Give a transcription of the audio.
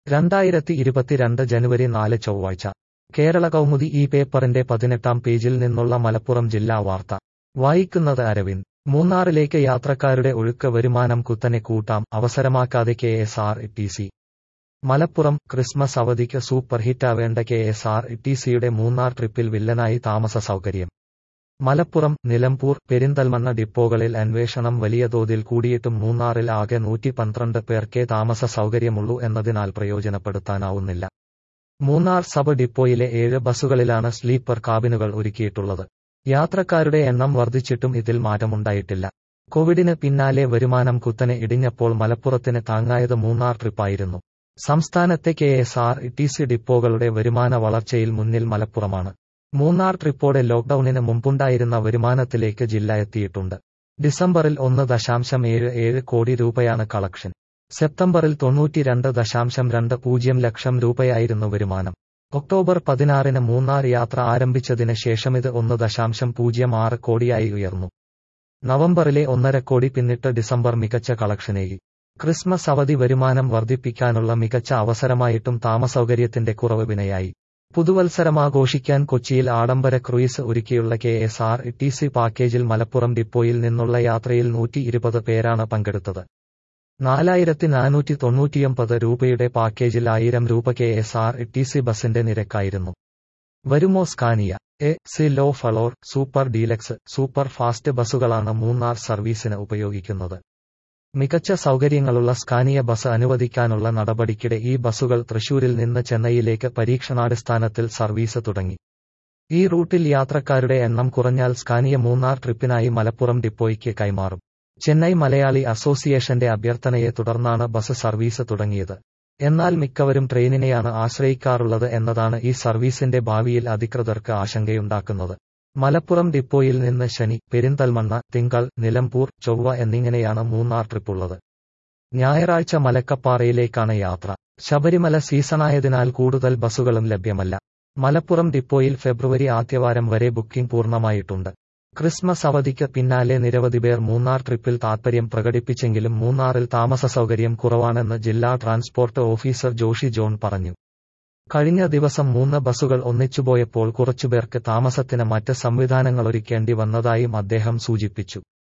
രണ്ടായിരത്തി ഇരുപത്തിരണ്ട് ജനുവരി നാല് ചൊവ്വാഴ്ച കേരള കൗമുദി ഈ പേപ്പറിന്റെ പതിനെട്ടാം പേജിൽ നിന്നുള്ള മലപ്പുറം ജില്ലാ വാർത്ത വായിക്കുന്നത് അരവിന്ദ് മൂന്നാറിലേക്ക് യാത്രക്കാരുടെ ഒഴുക്ക് വരുമാനം കുത്തനെ കൂട്ടാം അവസരമാക്കാതെ K S R T C Malappuram Christmas അവധിക്ക് സൂപ്പർ ഹിറ്റാവേണ്ട കെ എസ് ആർ ടി സിയുടെ മൂന്നാർ ട്രിപ്പിൽ വില്ലനായി താമസ സൗകര്യം മലപ്പുറം നിലമ്പൂർ പെരിന്തൽമണ്ണ ഡിപ്പോകളിൽ അന്വേഷണം വലിയ തോതിൽ കൂടിയിട്ടും മൂന്നാറിൽ ആകെ നൂറ്റി പന്ത്രണ്ട് പേർക്കേ താമസ സൗകര്യമുള്ളൂ എന്നതിനാൽ പ്രയോജനപ്പെടുത്താനാവുന്നില്ല മൂന്നാർ സബ് ഡിപ്പോയിലെ ഏഴ് ബസ്സുകളിലാണ് സ്ലീപ്പർ കാബിനുകൾ ഒരുക്കിയിട്ടുള്ളത് യാത്രക്കാരുടെ എണ്ണം വർദ്ധിച്ചിട്ടും ഇതിൽ മാറ്റമുണ്ടായിട്ടില്ല കോവിഡിന് പിന്നാലെ വരുമാനം കുത്തനെ ഇടിഞ്ഞപ്പോൾ മലപ്പുറത്തിന് താങ്ങായത് മൂന്നാർ ട്രിപ്പായിരുന്നു സംസ്ഥാനത്തെ K S R T C ഡിപ്പോകളുടെ വരുമാന വളർച്ചയിൽ മുന്നിൽ മലപ്പുറമാണ് മൂന്നാർ ട്രിപ്പോടെ ലോക്ഡൌണിന് മുമ്പുണ്ടായിരുന്ന വരുമാനത്തിലേക്ക് ജില്ല എത്തിയിട്ടുണ്ട് ഡിസംബറിൽ ഒന്ന് ദശാംശം ഏഴ് ഏഴ് കോടി രൂപയാണ് കളക്ഷൻ സെപ്റ്റംബറിൽ തൊണ്ണൂറ്റിരണ്ട് ദശാംശം രണ്ട് പൂജ്യം ലക്ഷം രൂപയായിരുന്നു വരുമാനം ഒക്ടോബർ പതിനാറിന് മൂന്നാർ യാത്ര ആരംഭിച്ചതിന് ശേഷമിത് ഒന്ന് ദശാംശം പൂജ്യം ആറ് കോടിയായി ഉയർന്നു നവംബറിലെ ഒന്നര കോടി പിന്നിട്ട് ഡിസംബർ മികച്ച കളക്ഷനേകി ക്രിസ്മസ് അവധി വരുമാനം വർദ്ധിപ്പിക്കാനുള്ള മികച്ച അവസരമായിട്ടും താമസൗകര്യത്തിന്റെ കുറവ് വിനയായി പുതുവത്സരമാഘോഷിക്കാൻ കൊച്ചിയിൽ ആഡംബര ക്രൂയിസ് ഒരുക്കിയുള്ള K S R T C പാക്കേജിൽ മലപ്പുറം ഡിപ്പോയിൽ നിന്നുള്ള യാത്രയിൽ നൂറ്റി ഇരുപത് പേരാണ് പങ്കെടുത്തത് നാലായിരത്തി നാനൂറ്റി തൊണ്ണൂറ്റിയൊമ്പത് രൂപയുടെ പാക്കേജിൽ ആയിരം രൂപ K S R T C ബസിന്റെ നിരക്കായിരുന്നു വരുമോ Scania A C low floor super deluxe super fast ബസുകളാണ് മൂന്നാർ സർവീസിന് ഉപയോഗിക്കുന്നത് മികച്ച സൗകര്യങ്ങളുള്ള സ്കാനിയ ബസ് അനുവദിക്കാനുള്ള നടപടിക്കിടെ ഈ ബസുകൾ തൃശൂരിൽ നിന്ന് ചെന്നൈയിലേക്ക് പരീക്ഷണാടിസ്ഥാനത്തിൽ സർവീസ് തുടങ്ങി ഈ റൂട്ടിൽ യാത്രക്കാരുടെ എണ്ണം കുറഞ്ഞാൽ സ്കാനിയ മൂന്നാർ ട്രിപ്പിനായി മലപ്പുറം ഡിപ്പോയ്ക്ക് കൈമാറും ചെന്നൈ മലയാളി അസോസിയേഷന്റെ അഭ്യർത്ഥനയെ തുടർന്നാണ് ബസ് സർവീസ് തുടങ്ങിയത് എന്നാൽ മിക്കവരും ട്രെയിനിനെയാണ് ആശ്രയിക്കാറുള്ളത് എന്നതാണ് ഈ സർവീസിന്റെ ഭാവിയിൽ അധികൃതർക്ക് ആശങ്കയുണ്ടാക്കുന്നത് മലപ്പുറം ഡിപ്പോയിൽ നിന്ന് ശനി പെരിന്തൽമണ്ണ തിങ്കൾ നിലമ്പൂർ ചൊവ്വ എന്നിങ്ങനെയാണ് മൂന്നാർ ട്രിപ്പുള്ളത് ഞായറാഴ്ച മലക്കപ്പാറയിലേക്കാണ് യാത്ര ശബരിമല സീസണായതിനാൽ കൂടുതൽ ബസ്സുകളും ലഭ്യമല്ല മലപ്പുറം ഡിപ്പോയിൽ ഫെബ്രുവരി ആദ്യവാരം വരെ ബുക്കിംഗ് പൂർണ്ണമായിട്ടുണ്ട് ക്രിസ്മസ് അവധിക്ക് പിന്നാലെ നിരവധി പേർ മൂന്നാർ ട്രിപ്പിൽ താൽപര്യം പ്രകടിപ്പിച്ചെങ്കിലും മൂന്നാറിൽ താമസ സൗകര്യം കുറവാണെന്ന് ജില്ലാ ട്രാൻസ്പോർട്ട് ഓഫീസർ ജോഷി ജോൺ പറഞ്ഞു കഴിഞ്ഞ ദിവസം മൂന്ന് ബസ്സുകൾ ഒന്നിച്ചുപോയപ്പോൾ കുറച്ചുപേർക്ക് താമസത്തിന് മറ്റ് സംവിധാനങ്ങളൊരുക്കേണ്ടി വന്നതായും അദ്ദേഹം സൂചിപ്പിച്ചു